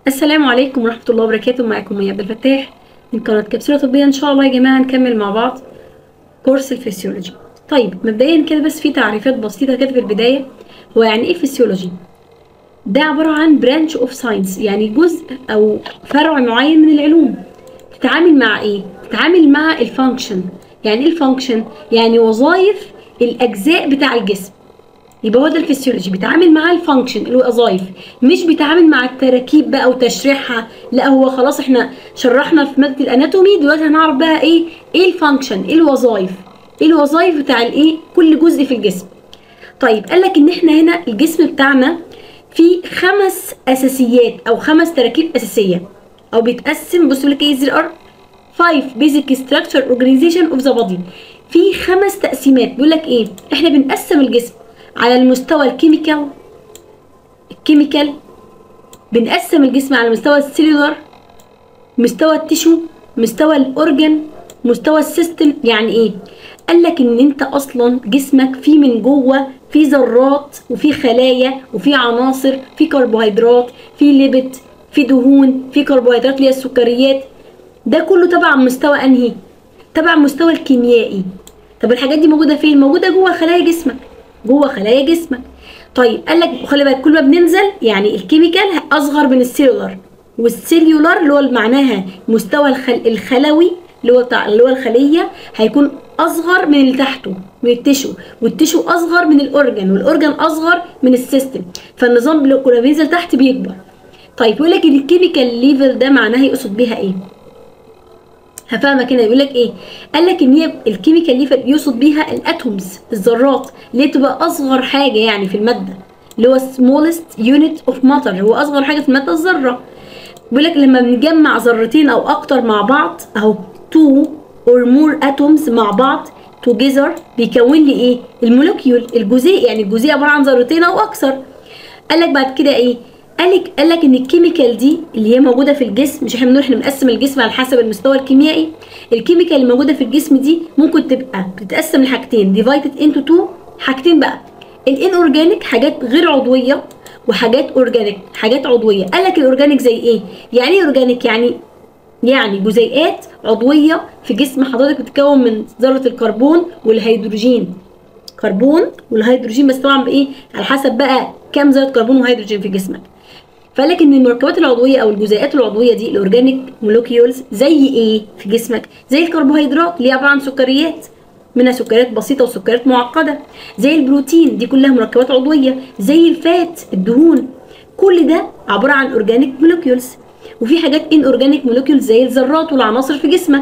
السلام عليكم ورحمة الله وبركاته معكم مي عبد الفتاح من قناة كبسولة طبية إن شاء الله يا جماعة نكمل مع بعض كورس الفسيولوجي طيب مبدئيا كده بس في تعريفات بسيطة كده في البداية هو يعني إيه فسيولوجي؟ ده عبارة عن برانش اوف ساينس يعني جزء أو فرع معين من العلوم تتعامل مع إيه؟ تتعامل مع الفانكشن يعني إيه الفانكشن؟ يعني وظائف الأجزاء بتاع الجسم يبقى هو ده الفسيولوجي بيتعامل مع الفانكشن الوظائف مش بيتعامل مع التراكيب بقى وتشريحها لا هو خلاص احنا شرحنا في ماده الاناتومي دلوقتي هنعرف بقى ايه ايه الفانكشن ايه الوظائف ايه الوظائف بتاع الايه كل جزء في الجسم طيب قال لك ان احنا هنا الجسم بتاعنا فيه خمس اساسيات او خمس تراكيب اساسيه او بيتقسم بصوا لك ايه ار 5 بيزك ستراكشر اورجانيزيشن اوف ذا بودي في خمس تقسيمات بيقول لك ايه احنا بنقسم الجسم على المستوى الكيميكال الكيميكال بنقسم الجسم على مستوى السيلولار مستوى التشو مستوى الاورجن مستوى السيستم يعني ايه قال لك ان انت اصلا جسمك فيه من جوه في ذرات وفي خلايا وفي عناصر في كربوهيدرات في ليبت في دهون في كربوهيدرات اللي هي السكريات ده كله تبع مستوى انهي تبع المستوى الكيميائي طب الحاجات دي موجوده فين موجوده جوه خلايا جسمك جوه خلايا جسمك طيب قال لك خلي بالك كل ما بننزل يعني الكيميكال اصغر من السيلولار والسيلولار اللي هو معناها مستوى الخل... الخلوي اللي هو بتاع اللي هو الخليه هيكون اصغر من اللي تحته من التشو والتشو اصغر من الاورجن والاورجن اصغر من السيستم فالنظام لو كنا بينزل تحت بيكبر طيب يقول لك الكيميكال ليفل ده معناه يقصد بيها ايه هفهمك هنا يقول لك ايه قال لك ان هي الكيميكال ليفل يقصد بيها الاتومز الذرات اللي هي تبقى اصغر حاجه يعني في الماده اللي هو smallest unit of matter هو اصغر حاجه في الماده الذره بيقول لك لما بنجمع ذرتين او اكتر مع بعض اهو two or more atoms مع بعض together بيكون لي ايه المولكيول الجزيء يعني الجزيء عباره عن ذرتين او اكثر قال لك بعد كده ايه قال لك قال لك ان الكيميكال دي اللي هي موجوده في الجسم مش احنا بنقول احنا بنقسم الجسم على حسب المستوى الكيميائي الكيميكال اللي موجوده في الجسم دي ممكن تبقى بتتقسم لحاجتين ديفايدد انتو تو حاجتين بقى الان اورجانيك حاجات غير عضويه وحاجات اورجانيك حاجات عضويه قال لك الاورجانيك زي ايه يعني ايه اورجانيك يعني يعني جزيئات عضويه في جسم حضرتك بتتكون من ذره الكربون والهيدروجين كربون والهيدروجين بس طبعا بايه على حسب بقى كام ذره كربون وهيدروجين في جسمك فقال لك ان المركبات العضويه او الجزيئات العضويه دي الاورجانيك مولكيولز زي ايه في جسمك زي الكربوهيدرات اللي هي عباره عن سكريات منها سكريات بسيطه وسكريات معقده زي البروتين دي كلها مركبات عضويه زي الفات الدهون كل ده عباره عن اورجانيك مولكيولز وفي حاجات ان اورجانيك مولكيولز زي الذرات والعناصر في جسمك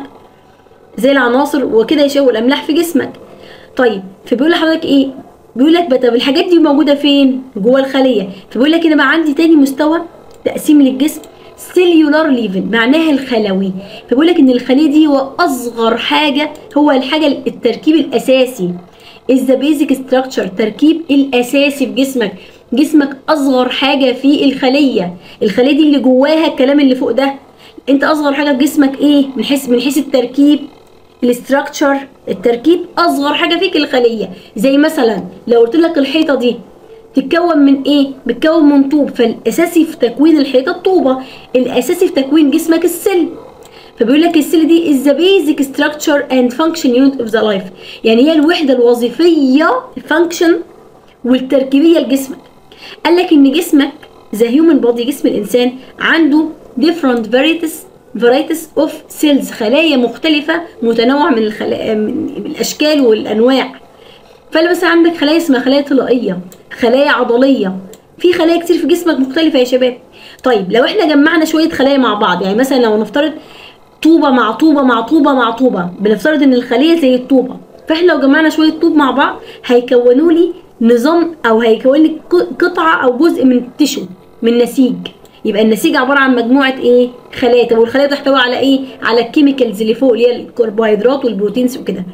زي العناصر وكده يشاور الاملاح في جسمك طيب فبيقول لحضرتك ايه بيقول لك طب الحاجات دي موجوده فين جوه الخليه فبيقول لك هنا بقى عندي تاني مستوى تقسيم للجسم سيلولار ليفل معناها الخلوي فبيقول لك ان الخليه دي هو اصغر حاجه هو الحاجه التركيب الاساسي is the basic structure تركيب الاساسي في جسمك جسمك اصغر حاجه في الخليه الخليه دي اللي جواها الكلام اللي فوق ده انت اصغر حاجه في جسمك ايه من حيث من حيث التركيب الاستراكشر التركيب اصغر حاجه فيك الخليه زي مثلا لو قلت لك الحيطه دي تتكون من ايه بتكون من طوب فالاساسي في تكوين الحيطه الطوبه الاساسي في تكوين جسمك السل فبيقول لك السل دي is the basic structure and function unit of the life يعني هي الوحده الوظيفيه الفانكشن والتركيبيه لجسمك قال لك ان جسمك ذا هيومن بودي جسم الانسان عنده different varieties varieties of cells خلايا مختلفة متنوعة من, الخلا... من الأشكال والأنواع فلا مثلا عندك خلايا اسمها خلايا طلائية خلايا عضلية في خلايا كتير في جسمك مختلفة يا شباب طيب لو احنا جمعنا شوية خلايا مع بعض يعني مثلا لو نفترض طوبة مع طوبة مع طوبة مع طوبة بنفترض ان الخلية زي الطوبة فاحنا لو جمعنا شوية طوب مع بعض هيكونوا لي نظام او هيكون لي قطعة او جزء من التشو من نسيج يبقى النسيج عباره عن مجموعه ايه خلايا طب والخلايا تحتوي على ايه على الكيميكالز اللي فوق اللي هي الكربوهيدرات والبروتينز وكده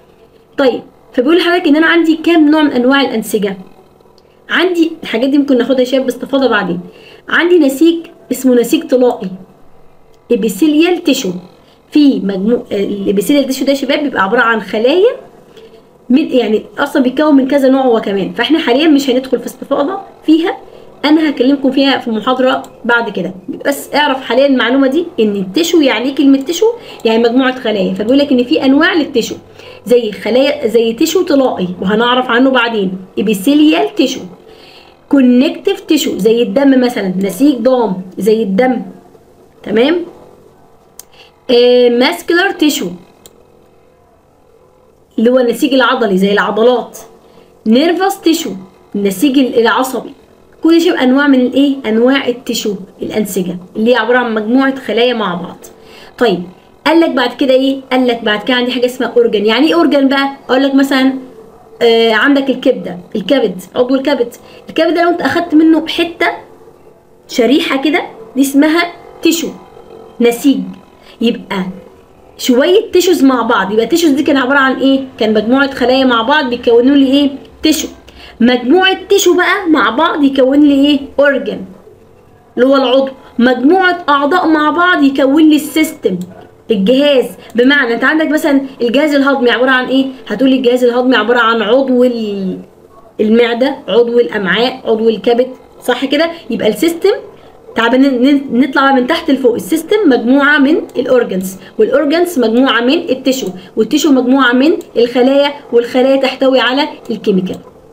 طيب فبيقول لحضرتك ان انا عندي كام نوع من انواع الانسجه عندي الحاجات دي ممكن ناخدها شباب باستفاضه بعدين عندي نسيج اسمه نسيج طلائي ابيثيليال تيشو في مجموع الابيثيليال تيشو ده يا شباب بيبقى عباره عن خلايا من يعني اصلا بيتكون من كذا نوع هو كمان فاحنا حاليا مش هندخل في استفاضه فيها انا هكلمكم فيها في محاضره بعد كده بس اعرف حاليا المعلومه دي ان التشو يعني ايه كلمه تشو يعني مجموعه خلايا فبيقول لك ان في انواع للتشو زي خلايا زي تشو طلائي وهنعرف عنه بعدين ابيثيليال تشو كونكتيف تشو زي الدم مثلا نسيج ضام زي الدم تمام ماسكولار تشو اللي هو النسيج العضلي زي العضلات نيرفس تشو النسيج العصبي كل شيء انواع من الايه انواع التشو الانسجه اللي هي عباره عن مجموعه خلايا مع بعض طيب قال لك بعد كده ايه قال لك بعد كده عندي حاجه اسمها اورجان يعني ايه اورجان بقى اقول لك مثلا آه عندك الكبده الكبد عضو الكبد الكبد ده لو انت اخدت منه حته شريحه كده دي اسمها تشو نسيج يبقى شويه تيشوز مع بعض يبقى تيشوز دي كان عباره عن ايه كان مجموعه خلايا مع بعض بيكونوا لي ايه تيشو مجموعه تيشو بقى مع بعض يكون لي ايه اورجان اللي هو العضو مجموعه اعضاء مع بعض يكون لي السيستم الجهاز بمعنى انت عندك مثلا الجهاز الهضمي عباره عن ايه هتقولي الجهاز الهضمي عباره عن عضو المعده عضو الامعاء عضو الكبد صح كده يبقى السيستم تعال نطلع بقى من تحت لفوق السيستم مجموعه من الاورجنز والاورجنز مجموعه من التشو والتشو مجموعه من الخلايا والخلايا تحتوي على الكيميكال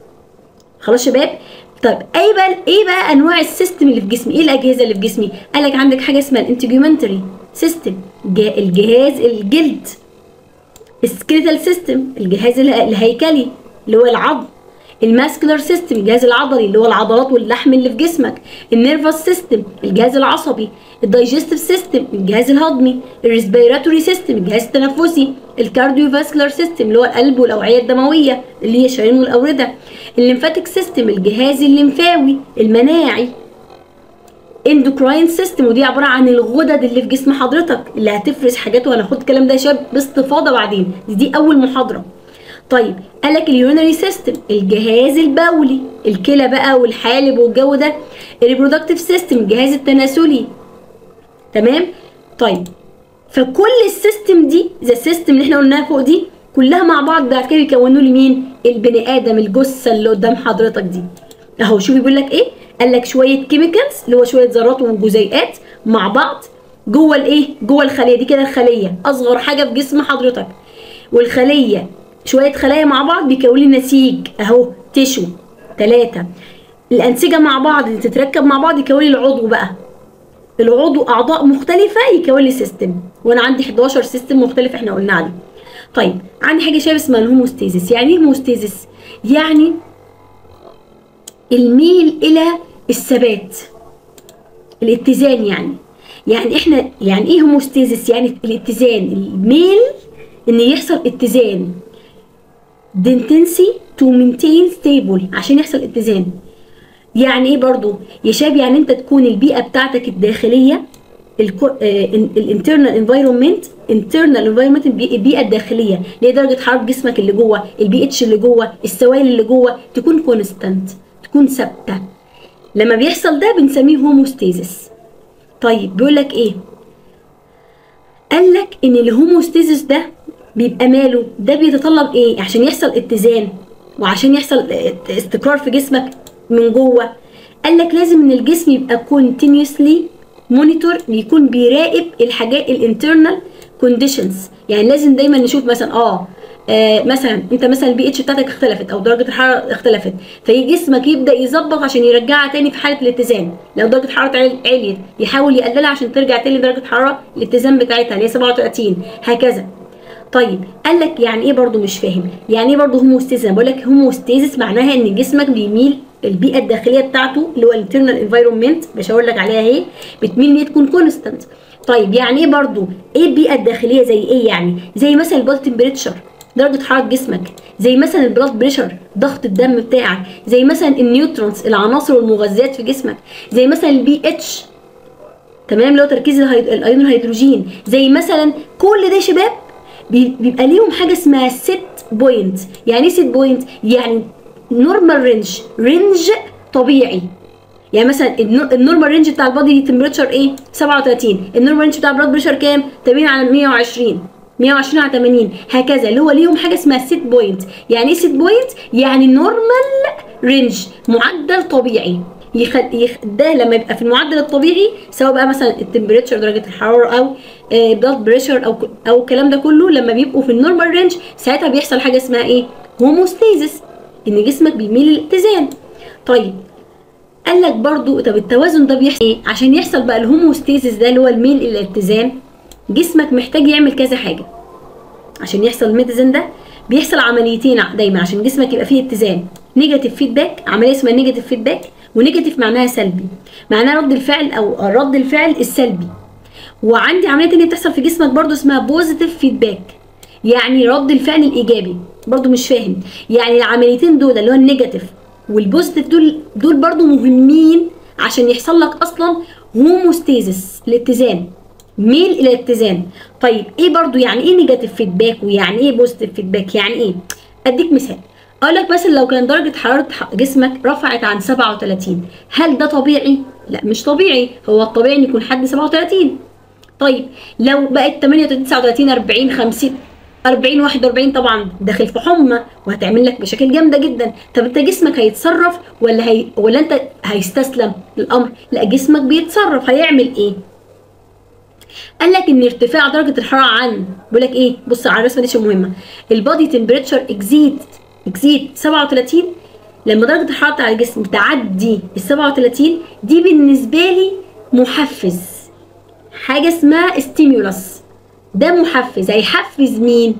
خلاص شباب طيب ايه بقى ايه بقى انواع السيستم اللي في جسمي ايه الاجهزه اللي في جسمي قال لك عندك حاجه اسمها الانتجيومنتري سيستم الجهاز الجلد السكيلتال سيستم الجهاز الهيكلي اللي هو العظم الماسكولار سيستم الجهاز العضلي اللي هو العضلات واللحم اللي في جسمك النيرفس سيستم الجهاز العصبي الدايجستيف سيستم الجهاز الهضمي الريسبيراتوري سيستم الجهاز التنفسي الكارديوفاسكولار سيستم اللي هو القلب والاوعيه الدمويه اللي هي الشرايين والاورده الليمفاتيك سيستم الجهاز الليمفاوي المناعي اندوكراين سيستم ودي عباره عن الغدد اللي في جسم حضرتك اللي هتفرز حاجات وهناخد الكلام ده يا شباب باستفاضه بعدين دي, دي اول محاضره طيب قال لك اليورينري سيستم الجهاز البولي الكلى بقى والحالب والجو ده الريبرودكتيف سيستم الجهاز التناسلي تمام طيب فكل السيستم دي زي السيستم اللي احنا قلناها فوق دي كلها مع بعض بعد كده بيكونوا لي مين البني ادم الجثه اللي قدام حضرتك دي اهو شوفي بيقول لك ايه قال لك شويه كيميكالز اللي هو شويه ذرات وجزيئات مع بعض جوه الايه جوه الخليه دي كده الخليه اصغر حاجه في جسم حضرتك والخليه شويه خلايا مع بعض بيكونوا لي نسيج اهو تيشو ثلاثة الانسجه مع بعض اللي تتركب مع بعض يكون لي العضو بقى العضو اعضاء مختلفه يكون لي سيستم وانا عندي 11 سيستم مختلف احنا قلنا عليه طيب عندي حاجه شايف اسمها الهوموستيزيس يعني ايه هوموستيزيس يعني الميل الى الثبات الاتزان يعني يعني احنا يعني ايه هوموستيزيس يعني الاتزان الميل ان يحصل اتزان دنتنسي تو مينتين ستيبل عشان يحصل اتزان يعني ايه برضو يا شاب يعني انت تكون البيئه بتاعتك الداخليه الانترنال انفايرمنت انترنال انفايرمنت البيئه الداخليه اللي هي درجه حراره جسمك اللي جوه البي اتش اللي جوه السوائل اللي جوه تكون كونستانت تكون ثابته لما بيحصل ده بنسميه هوموستيزيس طيب بيقول لك ايه قال لك ان الهوموستيزيس ده بيبقى ماله ده بيتطلب ايه عشان يحصل اتزان وعشان يحصل استقرار في جسمك من جوه قال لك لازم ان الجسم يبقى كونتينيوسلي مونيتور بيكون بيراقب الحاجات الانترنال كونديشنز يعني لازم دايما نشوف مثلا اه آه مثلا انت مثلا البي اتش بتاعتك اختلفت او درجه الحراره اختلفت فيجي جسمك يبدا يظبط عشان يرجعها تاني في حاله الاتزان لو درجه الحراره عليت يحاول يقللها عشان ترجع تاني درجه الحراره الاتزان بتاعتها اللي هي 37 هكذا طيب قال لك يعني ايه برضو مش فاهم يعني ايه برضو هوموستيزيس انا بقول لك هوموستيزيس معناها ان جسمك بيميل البيئه الداخليه بتاعته اللي هو الانترنال انفايرمنت بشاور لك عليها اهي بتميل ان هي تكون كونستانت طيب يعني ايه برضو ايه البيئه الداخليه زي ايه يعني زي مثلا البلد تمبريتشر درجه حراره جسمك زي مثلا البلاد بريشر ضغط الدم بتاعك زي مثلا النيوترونز العناصر والمغذيات في جسمك زي مثلا البي اتش تمام اللي هو تركيز الايون الهيدروجين زي مثلا كل ده يا شباب بيبقى ليهم حاجه اسمها سيت بوينت يعني ايه سيت بوينت يعني نورمال رينج رينج طبيعي يعني مثلا النورمال رينج بتاع البادي تمبريتشر ايه 37 النورمال رينج بتاع البلاد بريشر كام 80 على 120 120 على 80 هكذا اللي هو ليهم حاجه اسمها سيت بوينت يعني ايه سيت بوينت يعني نورمال رينج معدل طبيعي يخ... يخ... ده لما يبقى في المعدل الطبيعي سواء بقى مثلا التمبريتشر درجه الحراره او بلاد بريشر او او الكلام ده كله لما بيبقوا في النورمال رينج ساعتها بيحصل حاجه اسمها ايه هوموستيزس ان جسمك بيميل للاتزان طيب قال لك برضو طب التوازن ده بيحصل ايه عشان يحصل بقى الهوموستيزس ده اللي هو الميل الى الاتزان جسمك محتاج يعمل كذا حاجه عشان يحصل الميتزن ده بيحصل عمليتين دايما عشان جسمك يبقى فيه اتزان نيجاتيف فيدباك عمليه اسمها نيجاتيف فيدباك ونيجاتيف معناها سلبي معناها رد الفعل او رد الفعل السلبي وعندي عمليه تانية بتحصل في جسمك برضو اسمها بوزيتيف فيدباك يعني رد الفعل الايجابي برضو مش فاهم يعني العمليتين دول اللي هو النيجاتيف والبوزيتيف دول دول برضو مهمين عشان يحصل لك اصلا هوموستيزس الاتزان ميل الى الاتزان طيب ايه برضو يعني ايه نيجاتيف فيدباك ويعني ايه بوزيتيف فيدباك يعني ايه اديك مثال اقول لك مثلا لو كان درجه حراره جسمك رفعت عن 37 هل ده طبيعي لا مش طبيعي هو الطبيعي ان يكون حد 37 طيب لو بقت 38 39 40 50 40 41 طبعا داخل في حمى وهتعمل لك مشاكل جامده جدا طب انت جسمك هيتصرف ولا هي ولا انت هيستسلم للامر لا جسمك بيتصرف هيعمل ايه قال لك ان ارتفاع درجه الحراره عن بيقول لك ايه بص على الرسمه دي عشان مهمه البادي تمبريتشر اكزيد اكزيد 37 لما درجه الحراره بتاع الجسم تعدي ال 37 دي بالنسبه لي محفز حاجه اسمها ستيمولس ده محفز هيحفز مين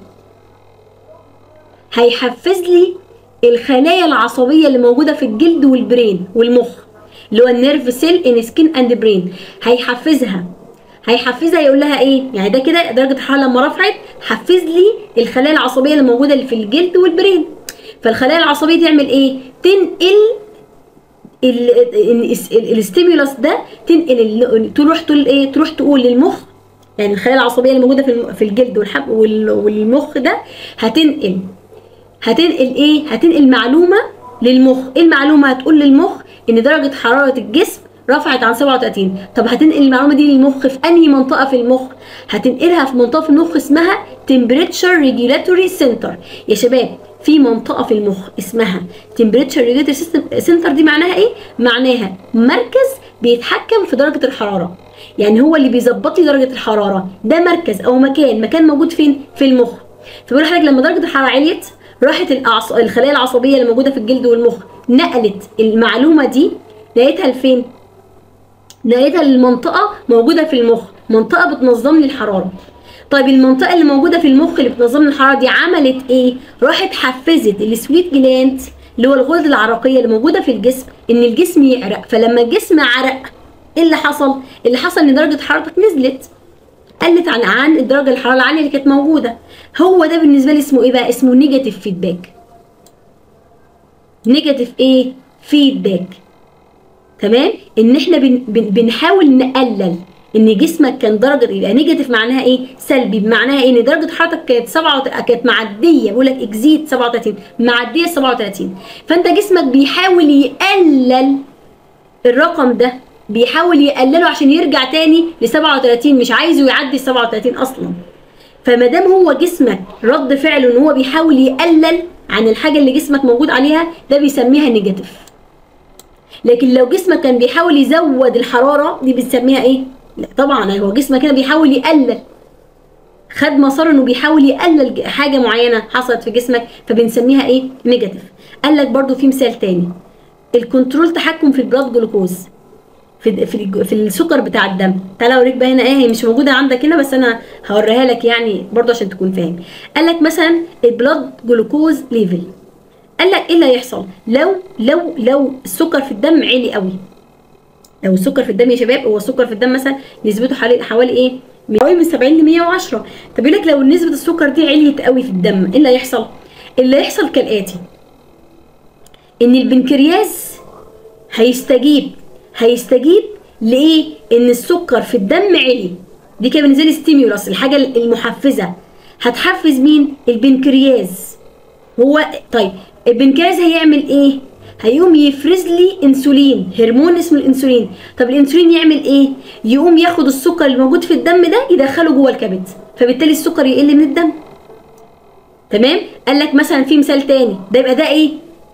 هيحفز لي الخلايا العصبيه اللي موجوده في الجلد والبرين والمخ اللي هو النيرف سيل ان سكين اند برين هيحفزها هيحفزها يقول لها ايه يعني ده كده درجه الحراره لما رفعت حفز لي الخلايا العصبيه اللي موجوده اللي في الجلد والبرين فالخلايا العصبيه تعمل ايه تنقل الاستيمولس ده تنقل تروح تقول ايه تروح تقول للمخ يعني الخلايا العصبيه اللي موجوده في في الجلد والحب والمخ ده هتنقل هتنقل ايه هتنقل معلومه للمخ ايه المعلومه هتقول للمخ ان درجه حراره الجسم رفعت عن 37 طب هتنقل المعلومه دي للمخ في انهي منطقه في المخ هتنقلها في منطقه في المخ اسمها temperature regulatory center يا شباب في منطقه في المخ اسمها temperature regulatory center دي معناها ايه معناها مركز بيتحكم في درجه الحراره يعني هو اللي بيظبط لي درجه الحراره ده مركز او مكان مكان موجود فين في المخ فبقول لحضرتك لما درجه الحراره عليت راحت الأعص... الخلايا العصبيه اللي موجوده في الجلد والمخ نقلت المعلومه دي لقيتها لفين لقيتها للمنطقه موجوده في المخ منطقه بتنظم لي الحراره طيب المنطقه اللي موجوده في المخ اللي بتنظم لي الحراره دي عملت ايه راحت حفزت السويت جلاند اللي هو الغدد العرقيه اللي موجوده في الجسم ان الجسم يعرق فلما الجسم عرق ايه اللي حصل اللي حصل ان درجه حرارتك نزلت قلت عن عن الدرجه الحراره العاليه اللي كانت موجوده هو ده بالنسبه لي اسمه ايه بقى اسمه نيجاتيف فيدباك نيجاتيف ايه فيدباك تمام ان احنا بن بن بنحاول نقلل ان جسمك كان درجه يبقى نيجاتيف معناها ايه سلبي بمعناها ايه ان درجه حرارتك كانت 7 كانت معديه بقول لك اكزيد 37 معديه 37 فانت جسمك بيحاول يقلل الرقم ده بيحاول يقلله عشان يرجع تاني ل 37 مش عايزه يعدي ال 37 اصلا فما دام هو جسمك رد فعله ان هو بيحاول يقلل عن الحاجه اللي جسمك موجود عليها ده بيسميها نيجاتيف لكن لو جسمك كان بيحاول يزود الحراره دي بنسميها ايه لا طبعا هو جسمك هنا بيحاول يقلل خد مسار انه بيحاول يقلل حاجه معينه حصلت في جسمك فبنسميها ايه نيجاتيف قال لك برضو في مثال تاني الكنترول تحكم في البلاد جلوكوز في في في السكر بتاع الدم تعالى اوريك بقى هنا ايه هي مش موجوده عندك هنا بس انا هوريها لك يعني برضو عشان تكون فاهم قال لك مثلا البلاد جلوكوز ليفل قال لك ايه اللي هيحصل لو لو لو السكر في الدم عالي قوي لو السكر في الدم يا شباب هو السكر في الدم مثلا نسبته حوالي حوالي ايه حوالي من 70 ل 110 طب يقول لك لو نسبه السكر دي عليت قوي في الدم ايه اللي هيحصل اللي هيحصل كالاتي ان البنكرياس هيستجيب هيستجيب لايه ان السكر في الدم عالي دي كده بالنسبه لي ستيمولس الحاجه المحفزه هتحفز مين البنكرياس هو طيب البنكرياس هيعمل ايه هيقوم يفرز لي انسولين هرمون اسمه الانسولين طب الانسولين يعمل ايه يقوم ياخد السكر اللي موجود في الدم ده يدخله جوه الكبد فبالتالي السكر يقل من الدم تمام قال لك مثلا في مثال تاني ده يبقى ده ايه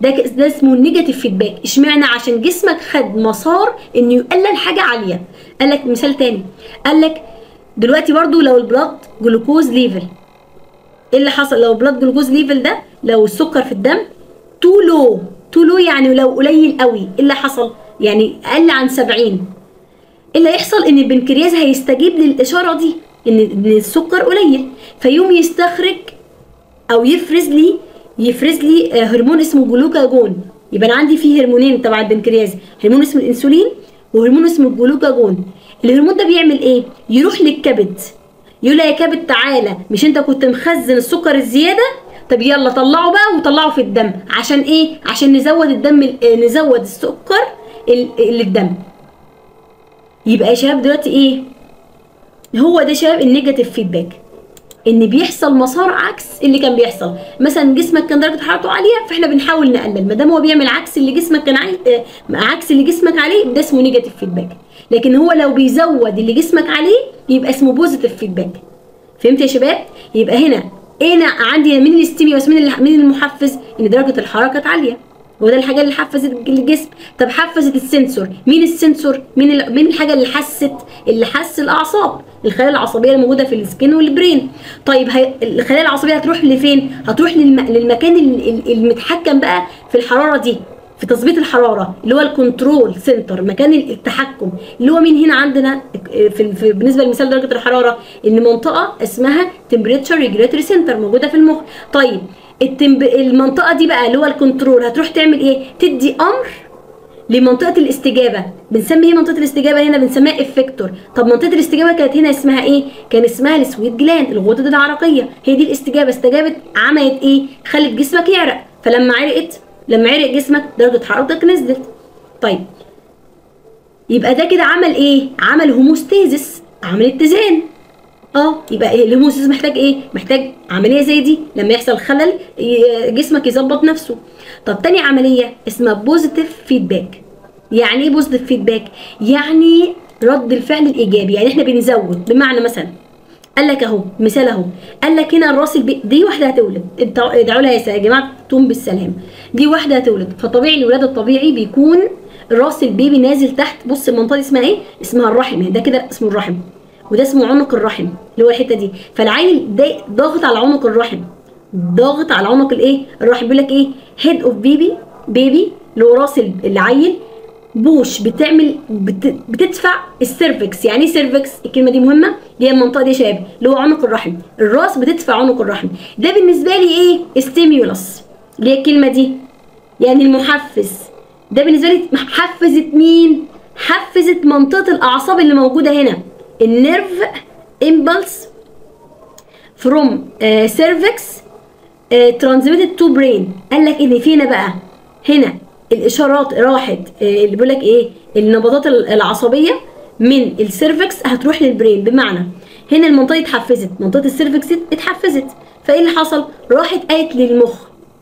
ده ك- ده اسمه نيجاتيف فيدباك اشمعنى عشان جسمك خد مسار انه يقلل حاجه عاليه قال لك مثال تاني قال لك دلوقتي برضو لو البلاد جلوكوز ليفل ايه اللي حصل لو بلاد جلوكوز ليفل ده لو السكر في الدم تو لو تو لو يعني لو قليل قوي ايه اللي حصل يعني اقل عن 70 ايه اللي هيحصل ان البنكرياس هيستجيب للاشاره دي ان ان السكر قليل فيقوم يستخرج او يفرز لي يفرز لي آه، هرمون اسمه جلوكاجون يبقى انا عندي فيه هرمونين تبع البنكرياس هرمون اسمه الانسولين وهرمون اسمه الجلوكاجون الهرمون ده بيعمل ايه يروح للكبد يقول له يا كبد تعالى مش انت كنت مخزن السكر الزياده طب يلا طلعه بقى وطلعه في الدم عشان ايه عشان نزود الدم آه، نزود السكر ال- اللي في الدم يبقى يا شباب دلوقتي ايه هو ده شباب النيجاتيف فيدباك ان بيحصل مسار عكس اللي كان بيحصل مثلا جسمك كان درجه حرارته عاليه فاحنا بنحاول نقلل ما دام هو بيعمل عكس اللي جسمك كان عاي... آه، عكس اللي جسمك عليه ده اسمه نيجاتيف فيدباك لكن هو لو بيزود اللي جسمك عليه يبقى اسمه بوزيتيف فيدباك فهمت يا شباب يبقى هنا هنا عندي مين الاستيميوس مين اللي- مين المحفز ان درجه الحراره كانت عاليه وده الحاجه اللي حفزت الجسم طب حفزت السنسور مين السنسور مين ال... مين الحاجه اللي حست اللي حس الاعصاب الخلايا العصبيه الموجوده في السكين والبرين طيب هي... الخلايا العصبيه هتروح لفين هتروح للم... للمكان ال- ال- المتحكم بقى في الحراره دي في تظبيط الحراره اللي هو الكنترول سنتر مكان التحكم اللي هو مين هنا عندنا في, في بالنسبه لمثال درجه الحراره ان منطقه اسمها تمبريتشر ريجوليتوري سنتر موجوده في المخ طيب التمب... المنطقه دي بقى اللي هو الكنترول هتروح تعمل ايه تدي امر لمنطقه الاستجابه بنسمي ايه منطقه الاستجابه هنا بنسميها افكتور طب منطقه الاستجابه كانت هنا اسمها ايه كان اسمها السويت جلاند الغدد العرقيه هي دي الاستجابه استجابت عملت ايه خلت جسمك يعرق فلما عرقت لما عرق جسمك درجه حرارتك نزلت طيب يبقى ده كده عمل ايه عمل هوموستيزس عمل اتزان اه يبقى إيه الهوموستيزس محتاج ايه محتاج عمليه زي دي لما يحصل خلل ي- جسمك يظبط نفسه طب تاني عمليه اسمها بوزيتيف فيدباك يعني ايه بوزيتيف فيدباك يعني رد الفعل الايجابي يعني احنا بنزود بمعنى مثلا قال لك اهو مثال اهو قال لك هنا الراس البي... دي واحده هتولد انت- ادعوا لها يا جماعه تقوم بالسلام دي واحده هتولد فطبيعي الولاده الطبيعي بيكون راس البيبي نازل تحت بص المنطقه دي اسمها ايه اسمها الرحم يعني ده كده اسمه الرحم وده اسمه عنق الرحم اللي هو الحته دي فالعيل ده ضاغط على عنق الرحم ضاغط على عنق الايه الرحم بيقول لك ايه هيد اوف بيبي بيبي اللي هو راس العيل بوش بتعمل بت... بتدفع السيرفكس يعني ايه سيرفكس الكلمه دي مهمه اللي هي المنطقه دي يا شباب اللي هو عنق الرحم الراس بتدفع عنق الرحم ده بالنسبه لي ايه ستيميولس اللي هي الكلمه دي يعني المحفز ده بالنسبه لي حفزت مين حفزت منطقه الاعصاب اللي موجوده هنا النيرف امبلس فروم سيرفكس ترانزميتد تو برين قال لك ان فينا بقى هنا الاشارات راحت آه، اللي بيقول لك ايه النبضات ال- العصبيه من السيرفكس هتروح للبرين بمعنى هنا المنطقه دي اتحفزت منطقه السيرفكس دي اتحفزت فايه اللي حصل راحت قالت للمخ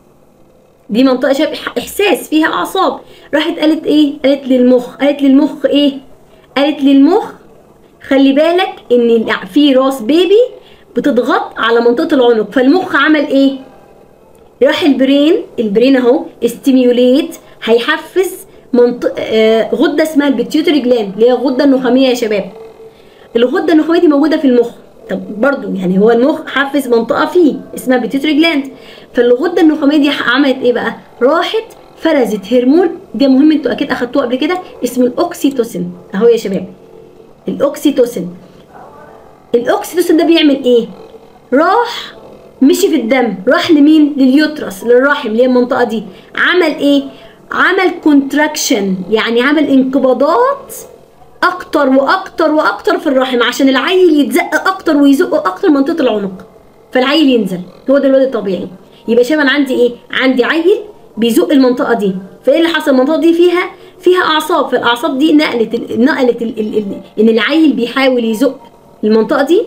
دي منطقه شبه احساس فيها اعصاب راحت قالت ايه قالت للمخ قالت للمخ ايه قالت للمخ خلي بالك ان ال- في راس بيبي بتضغط على منطقه العنق فالمخ عمل ايه راح البرين البرين اهو استيميوليت هيحفز منطقه آه غده اسمها البيتيوتري جلاند اللي هي الغده النخاميه يا شباب الغده النخاميه دي موجوده في المخ طب برضو يعني هو المخ حفز منطقه فيه اسمها بيتيوتري جلاند فالغده النخاميه دي عملت ايه بقى راحت فرزت هرمون ده مهم انتوا اكيد اخدتوه قبل كده اسمه الاوكسيتوسين اهو يا شباب الاوكسيتوسين الاوكسيتوسين ده بيعمل ايه راح مشي في الدم راح لمين لليوترس للرحم اللي هي المنطقه دي عمل ايه عمل كونتراكشن يعني عمل انقباضات اكتر واكتر واكتر في الرحم عشان العيل يتزق اكتر ويزق اكتر منطقه العنق فالعيل ينزل هو ده الواد الطبيعي يبقى شباب انا عندي ايه عندي عيل بيزق المنطقه دي فايه اللي حصل المنطقه دي فيها فيها اعصاب فالاعصاب دي نقلت ال نقلت ال ال ال ان العيل بيحاول يزق المنطقه دي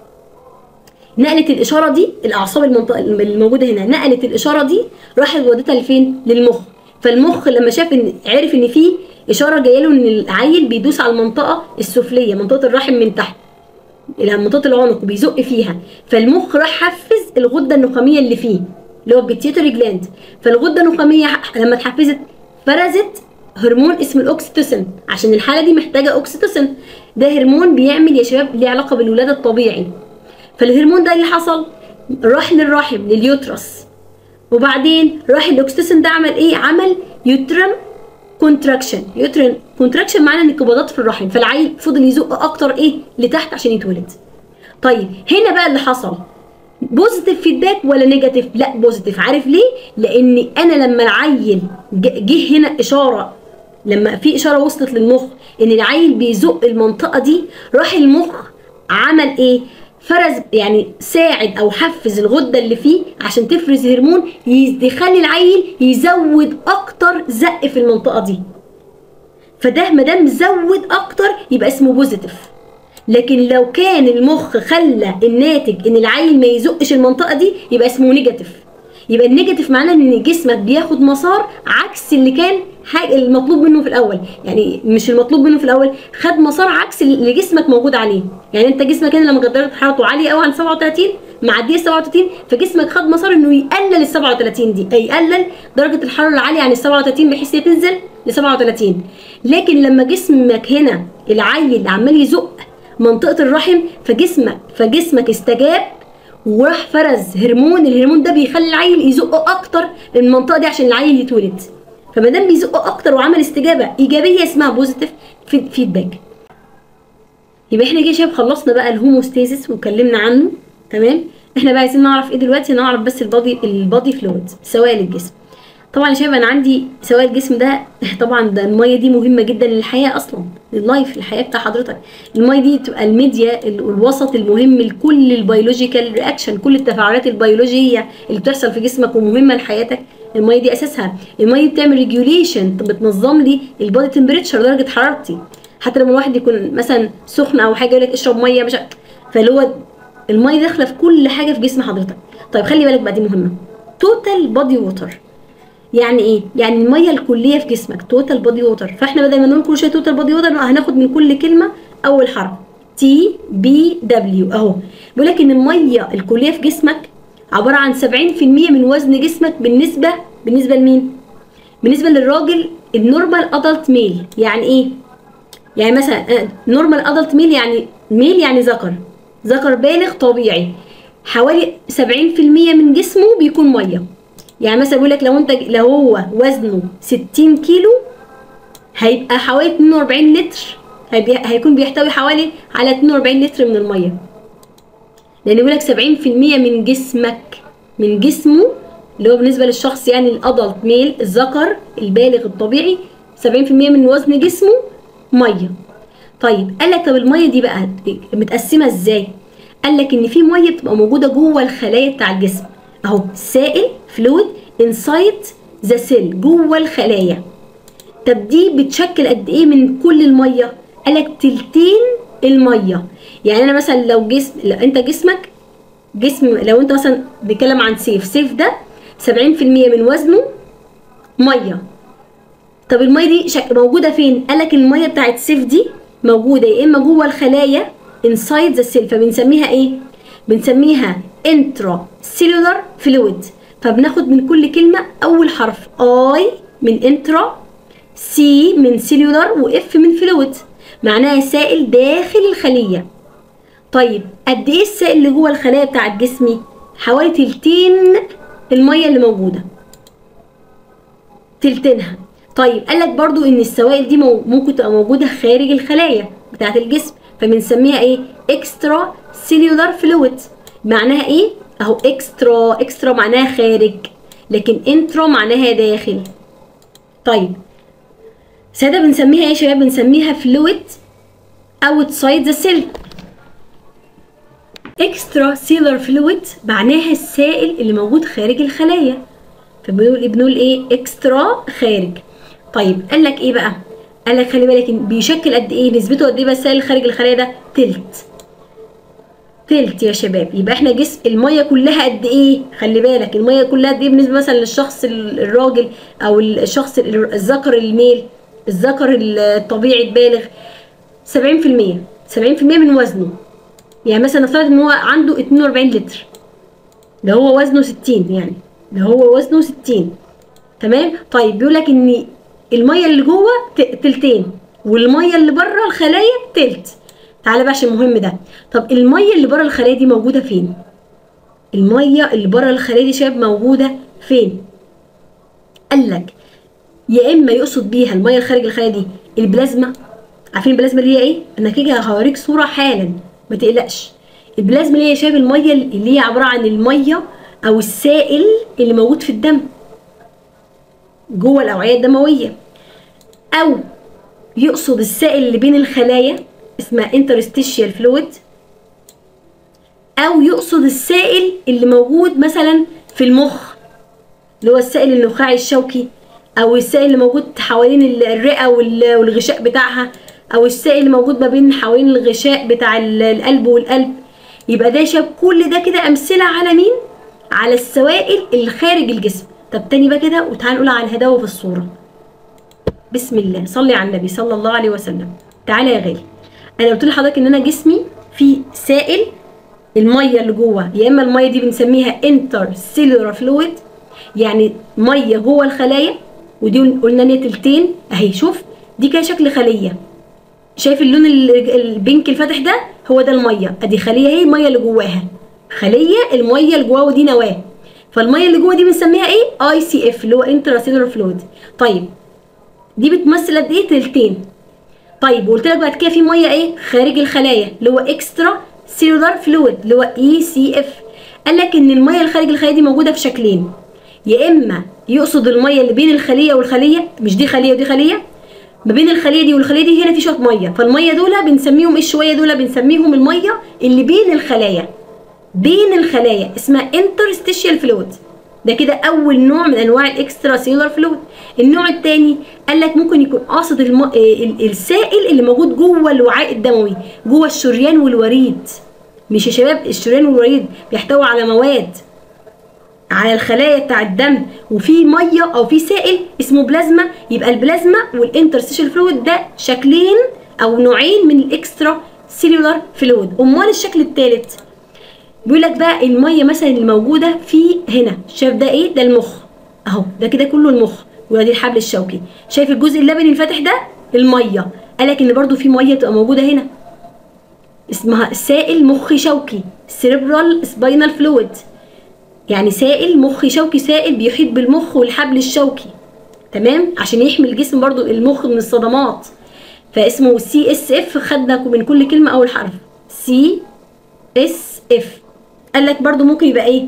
نقلت الاشاره دي الاعصاب المنطقه الموجوده هنا نقلت الاشاره دي راحت ودتها لفين للمخ فالمخ لما شاف ان عرف ان في اشاره جايه له ان العيل بيدوس على المنطقه السفليه منطقه الرحم من تحت الى منطقه العنق وبيزق فيها فالمخ راح حفز الغده النخاميه اللي فيه اللي هو البيتيوتري جلاند فالغده النخاميه ح- لما اتحفزت فرزت هرمون اسمه الاوكسيتوسين عشان الحاله دي محتاجه اوكسيتوسين ده هرمون بيعمل يا شباب ليه علاقه بالولاده الطبيعي فالهرمون ده اللي حصل راح للرحم لليوترس وبعدين راح الاكسيتوسين ده عمل ايه عمل يوترم كونتراكشن يوترن كونتراكشن معناه انقباضات في الرحم فالعيل فضل يزق اكتر ايه لتحت عشان يتولد طيب هنا بقى اللي حصل بوزيتيف فيدباك ولا نيجاتيف لا بوزيتيف عارف ليه لان انا لما العيل ج- جه هنا اشاره لما في اشاره وصلت للمخ ان العيل بيزق المنطقه دي راح المخ عمل ايه فرز يعني ساعد او حفز الغده اللي فيه عشان تفرز هرمون يز- يخلي العيل يزود اكتر زق في المنطقه دي فده ما دام زود اكتر يبقى اسمه بوزيتيف لكن لو كان المخ خلى الناتج ان العيل ما يزقش المنطقه دي يبقى اسمه نيجاتيف يبقى النيجاتيف معناه ان جسمك بياخد مسار عكس اللي كان حاجة المطلوب منه في الاول يعني مش المطلوب منه في الاول خد مسار عكس اللي جسمك موجود عليه يعني انت جسمك هنا لما كانت درجه حرارته عاليه قوي عن 37 معديه 37 فجسمك خد مسار انه يقلل ال 37 دي اي يقلل درجه الحراره العاليه عن ال 37 بحيث هي تنزل ل 37 لكن لما جسمك هنا العيل عمال يزق منطقه الرحم فجسمك فجسمك استجاب وراح فرز هرمون الهرمون ده بيخلي العيل يزق اكتر المنطقه دي عشان العيل يتولد فما دام بيزق اكتر وعمل استجابه ايجابيه اسمها بوزيتيف فيدباك يبقى احنا كده يا شباب خلصنا بقى الهوموستاسيس واتكلمنا عنه تمام احنا بقى عايزين نعرف ايه دلوقتي نعرف بس البادي البادي فلويد سوائل الجسم طبعا يا شباب انا عندي سوائل الجسم ده طبعا ده الميه دي مهمه جدا للحياه اصلا لللايف الحياه بتاع حضرتك الميه دي تبقى الميديا ال- الوسط المهم لكل البيولوجيكال رياكشن كل التفاعلات البيولوجيه اللي بتحصل في جسمك ومهمه لحياتك الميه دي اساسها الميه بتعمل ريجوليشن بتنظم لي البادي تمبريتشر درجه حرارتي حتى لما الواحد يكون مثلا سخن او حاجه يقول لك اشرب ميه مش ع- فاللي هو الميه داخله في كل حاجه في جسم حضرتك طيب خلي بالك بقى دي مهمه توتال بادي ووتر يعني ايه يعني الميه الكليه في جسمك توتال بادي ووتر فاحنا بدل ما نقول كل شويه توتال بادي ووتر هناخد من كل كلمه اول حرف تي بي دبليو اهو بيقول لك ان الميه الكليه في جسمك عباره عن 70% من وزن جسمك بالنسبه بالنسبه لمين بالنسبه للراجل النورمال ادلت ميل يعني ايه يعني مثلا نورمال ادلت ميل يعني ميل يعني ذكر ذكر بالغ طبيعي حوالي 70% من جسمه بيكون ميه يعني مثلا بيقول لك لو انت لو هو وزنه 60 كيلو هيبقى حوالي 42 لتر هيبي- هيكون بيحتوي حوالي على 42 لتر من الميه لان بيقول لك 70% من جسمك من جسمه اللي هو بالنسبه للشخص يعني الادلت ميل الذكر البالغ الطبيعي 70% من وزن جسمه ميه طيب قال لك طب الميه دي بقى متقسمه ازاي قال لك ان في ميه بتبقى موجوده جوه الخلايا بتاع الجسم اهو سائل فلويد انسايد ذا سيل جوه الخلايا طب دي بتشكل قد ايه من كل الميه قال لك تلتين الميه يعني انا مثلا لو جسم لو انت جسمك جسم لو انت مثلا بنتكلم عن سيف سيف ده 70% من وزنه ميه طب الميه دي شك... موجوده فين قال لك الميه بتاعت سيف دي موجوده يا اما جوه الخلايا انسايد ذا سيل فبنسميها ايه بنسميها انترا سيلولار فلويد فبناخد من كل كلمه اول حرف اي من انترا سي من سيلولار واف من فلويد معناها سائل داخل الخليه طيب قد ايه السائل اللي جوه الخلايا بتاعت جسمي حوالي تلتين الميه اللي موجوده تلتينها طيب قال لك برضو ان السوائل دي مو- ممكن تبقى موجوده خارج الخلايا بتاعه الجسم فبنسميها ايه اكسترا سيلولار فلويد معناها ايه اهو اكسترا اكسترا معناها خارج لكن انترا معناها داخل طيب ساده بنسميها ايه يا شباب بنسميها فلويد outside the cell اكسترا سيلر فلويد معناها السائل اللي موجود خارج الخلايا فبنقول بنقول ايه اكسترا خارج طيب قال لك ايه بقى قال لك خلي بالك إن بيشكل قد ايه نسبته قد ايه بقى السائل خارج الخلايا ده تلت تلت يا شباب يبقى احنا جسم الميه كلها قد ايه خلي بالك الميه كلها قد ايه بالنسبه مثلا للشخص ال- الراجل او الشخص ال- الذكر الميل الذكر الطبيعي البالغ 70% 70% من وزنه يعني مثلا نفترض ان هو عنده 42 لتر ده هو وزنه 60 يعني ده هو وزنه 60 تمام طيب بيقول لك ان الميه اللي جوه ت- تلتين والميه اللي بره الخلايا تلت تعالى بقى عشان المهم ده طب الميه اللي بره الخلايا دي موجوده فين الميه اللي بره الخلايا دي شباب موجوده فين قال لك يا اما يقصد بيها الميه الخارج الخلايا دي البلازما عارفين البلازما اللي هي ايه انا كده هوريك صوره حالا ما تقلقش البلازما اللي هي شباب الميه اللي هي عباره عن الميه او السائل اللي موجود في الدم جوه الاوعيه الدمويه او يقصد السائل اللي بين الخلايا اسمها interstitial fluid او يقصد السائل اللي موجود مثلا في المخ اللي هو السائل النخاعي الشوكي او السائل اللي موجود حوالين ال- الرئه وال- والغشاء بتاعها او السائل اللي موجود ما بين حوالين الغشاء بتاع ال- القلب والقلب يبقى ده شاب كل ده كده امثله على مين على السوائل اللي خارج الجسم طب تاني بقى كده وتعال نقول على الهداوه في الصوره بسم الله صلي على النبي صلى الله عليه وسلم تعالى يا غالي انا قلت لحضرتك ان انا جسمي فيه سائل الميه اللي جوه يا اما الميه دي بنسميها انتر سيلولار فلويد يعني ميه جوه الخلايا ودي قلنا ان هي تلتين اهي شوف دي كده شكل خليه شايف اللون ال- البينك الفاتح ده هو ده الميه ادي خليه اهي الميه اللي جواها خليه الميه اللي جواها ودي نواه فالميه اللي جوه دي بنسميها ايه اي سي اف اللي هو انترا سيلولار فلويد طيب دي بتمثل قد ايه تلتين طيب وقلت لك بعد كده في ميه ايه خارج الخلايا اللي هو اكسترا سيلولار فلويد اللي هو اي سي اف قال لك ان الميه اللي خارج الخلايا دي موجوده في شكلين يا اما يقصد الميه اللي بين الخليه والخليه مش دي خليه ودي خليه ما بين الخليه دي والخليه دي هنا في شويه ميه فالميه دول بنسميهم ايه شويه دول بنسميهم الميه اللي بين الخلايا بين الخلايا اسمها interstitial فلويد ده كده اول نوع من انواع الاكسترا سيلولار فلويد النوع الثاني قال لك ممكن يكون قاصد الم... ال- السائل اللي موجود جوه الوعاء الدموي جوه الشريان والوريد مش يا شباب الشريان والوريد بيحتوي على مواد على الخلايا بتاع الدم وفي ميه او في سائل اسمه بلازما يبقى البلازما والانترستيشال فلويد ده شكلين او نوعين من الاكسترا سيلولار فلويد امال الشكل الثالث بيقول لك بقى الميه مثلا اللي موجوده في هنا شايف ده ايه ده المخ اهو ده كده كله المخ وادي الحبل الشوكي شايف الجزء اللبني الفاتح ده الميه قال لك ان برضو في ميه تبقى موجوده هنا اسمها سائل مخي شوكي سيريبرال سباينال فلويد يعني سائل مخي شوكي سائل بيحيط بالمخ والحبل الشوكي تمام عشان يحمي الجسم برضو المخ من الصدمات فاسمه سي اس اف خدنا من كل كلمه اول حرف سي اس اف قال لك برضو ممكن يبقى ايه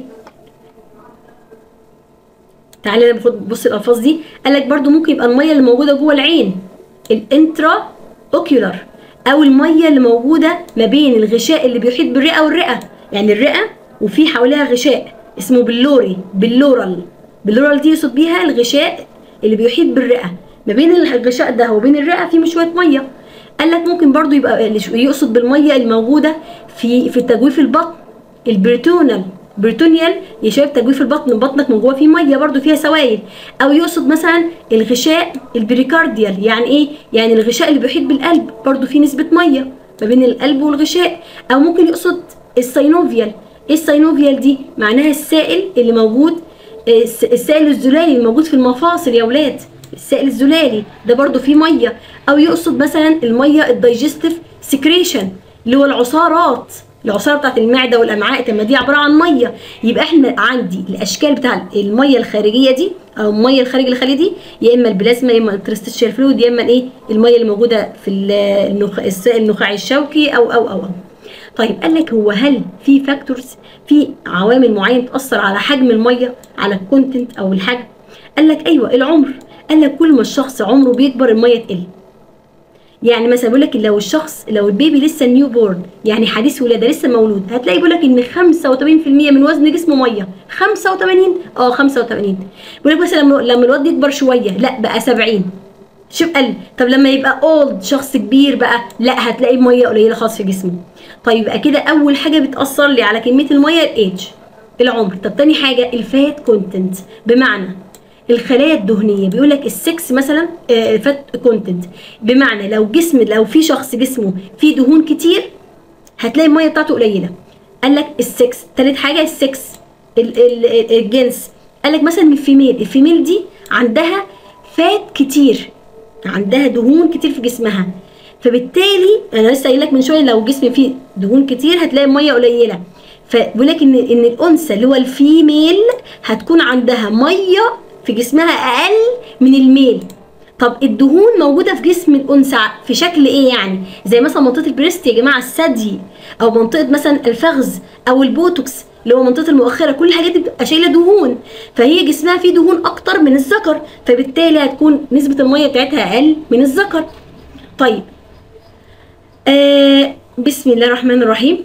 تعالى ناخد بص الالفاظ دي قال لك برضو ممكن يبقى الميه اللي موجوده جوه العين الانترا اوكيولار او الميه اللي موجوده ما بين الغشاء اللي بيحيط بالرئه والرئه يعني الرئه وفي حواليها غشاء اسمه بلوري بلورال بلورال دي يقصد بيها الغشاء اللي بيحيط بالرئه ما بين الغشاء ده وبين الرئه في شويه ميه قال لك ممكن برضو يبقى يقصد بالميه الموجوده في في تجويف البطن البريتونال بريتونيال يا شباب تجويف البطن بطنك من جوه فيه ميه برضو فيها سوائل او يقصد مثلا الغشاء البريكارديال يعني ايه يعني الغشاء اللي بيحيط بالقلب برضو فيه نسبه ميه ما بين القلب والغشاء او ممكن يقصد السينوفيال ايه السينوفيال دي معناها السائل اللي موجود آه، الس- السائل الزلالي اللي موجود في المفاصل يا ولاد السائل الزلالي ده برضو فيه ميه او يقصد مثلا الميه الدايجستيف سكريشن اللي هو العصارات العصاره بتاعت المعده والامعاء طب ما دي عباره عن ميه يبقى احنا عندي الاشكال بتاع الميه الخارجيه دي او الميه الخارج الخليه دي يا اما البلازما يا اما الترستيشال فلويد يا اما الايه الميه اللي موجوده في ال- النخ... السائل النخاعي الشوكي او او او, أو. طيب قال لك هو هل في فاكتورز في عوامل معينه تاثر على حجم الميه على الكونتنت او الحجم قال لك ايوه العمر قال لك كل ما الشخص عمره بيكبر الميه تقل يعني مثلا بيقول لك لو الشخص لو البيبي لسه نيو بورن يعني حديث ولاده لسه مولود هتلاقي بيقول لك ان 85% من وزن جسمه ميه 85 اه 85 بيقول لك مثلا لما لما الواد يكبر شويه لا بقى 70 شوف قل طب لما يبقى اولد شخص كبير بقى لا هتلاقي ميه قليله خالص في جسمه طيب يبقى كده اول حاجه بتاثر لي على كميه الميه الايدج العمر طب تاني حاجه الفات كونتنت بمعنى الخلايا الدهنيه بيقول لك السكس مثلا آه، فات كونتنت بمعنى لو جسم لو في شخص جسمه فيه دهون كتير هتلاقي الميه بتاعته قليله قال لك السكس تالت حاجه السكس ال- ال- ال- الجنس قال لك مثلا الفيميل الفيميل دي عندها فات كتير عندها دهون كتير في جسمها فبالتالي انا لسه قايل لك من شويه لو جسم فيه دهون كتير هتلاقي ميه قليله فبيقول لك ان ان الانثى اللي هو الفيميل هتكون عندها ميه في جسمها اقل من الميل طب الدهون موجوده في جسم الانثى في شكل ايه يعني زي مثلا منطقه البريست يا جماعه الثدي او منطقه مثلا الفخذ او البوتوكس اللي هو منطقه المؤخره كل الحاجات دي بتبقى شايله دهون فهي جسمها فيه دهون اكتر من الذكر فبالتالي هتكون نسبه الميه بتاعتها اقل من الذكر طيب آه بسم الله الرحمن الرحيم